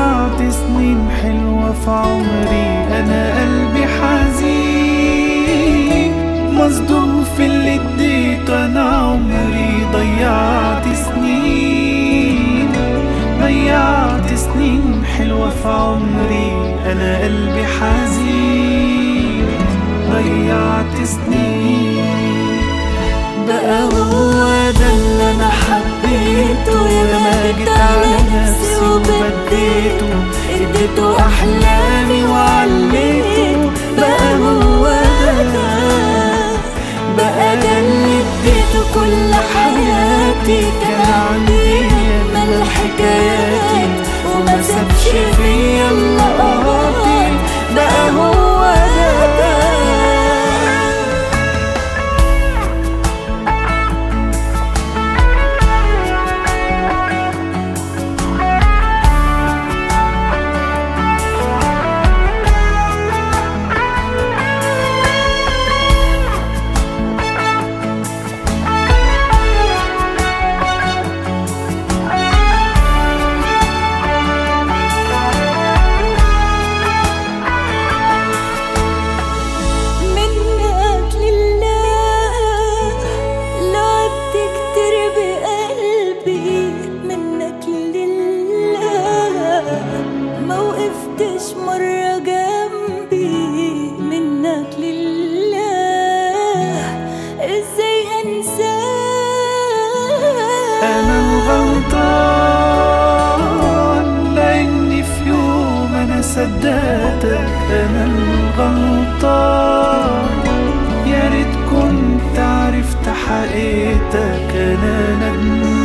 ضيعت سنين حلوة في عمري أنا قلبي حزين مصدوم في اللي اديته أنا عمري ضيعت سنين ضيعت سنين حلوة في عمري أنا قلبي حزين ضيعت سنين بقى هو ده اللي أنا حبيته لما جيت على نفسي وبديته اديته أحلامي وعليته بقى هو ده بقى ده اللي اديته كل حياتي كان عندي أجمل حكاياتي وما سابش فيا إلا قهاتي بقى هو ده منك لله لعبت كتير بقلبي منك لله ما وقفتش مرة جنبي منك لله ازاي انساك أنا الغلطان لأني في يوم أنا صدقتك أنا الغلطان يا ريت كنت عرفت حقيقتك أنا ندمان